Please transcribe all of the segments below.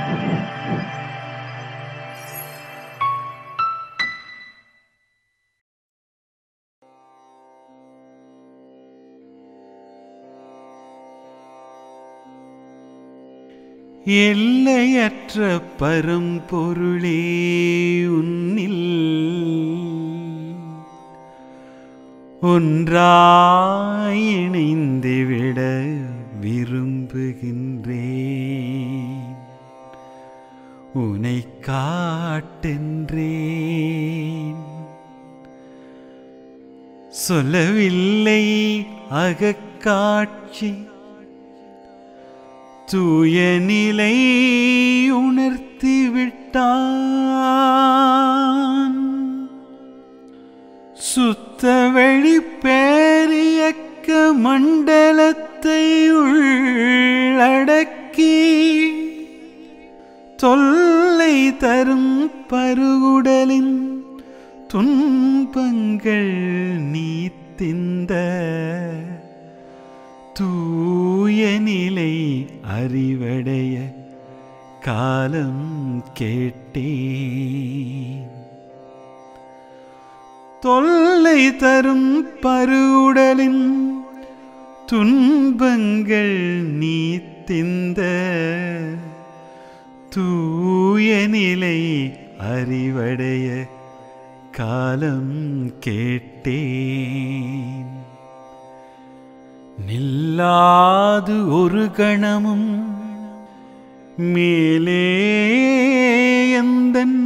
எல்லையற்ற பரம்பொருளே உன்னில் ஒன்றாய் இணைந்து விட விரும்புகின்றேன் உனை காட்டென்றேன் சொல்லவில்லை அகக்காட்சி தூய நிலை உணர்த்தி விட்டான் சுத்த வெளி பேரியக்க மண்டலத்தை உள்ளடக்கி தொல்லை தரும் பருகுடலின் துன்பங்கள் நீத்திந்த தூய நிலை அறிவடைய காலம் கேட்டேன் தொல்லை தரும் பருவுடலின் துன்பங்கள் நீத்திந்த தூய நிலை அறிவடைய காலம் கேட்டேன் நில்லாது ஒரு கணமும் மேலே எந்தன்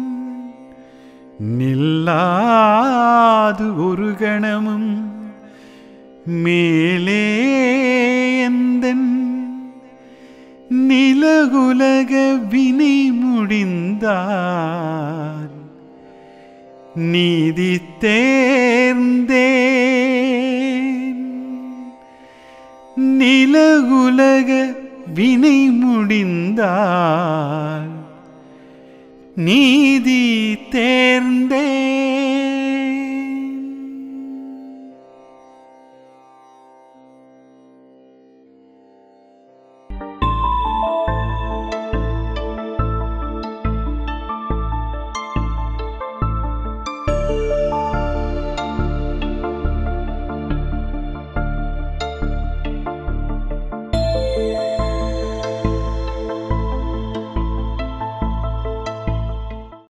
நில்லாது ஒரு கணமும் மேலே எந்தன் நிலகுலக வினை முடிந்தால் நீதி தேர்ந்தேன் நிலகுலக வினை முடிந்தால் நீதி தேர்ந்தேன்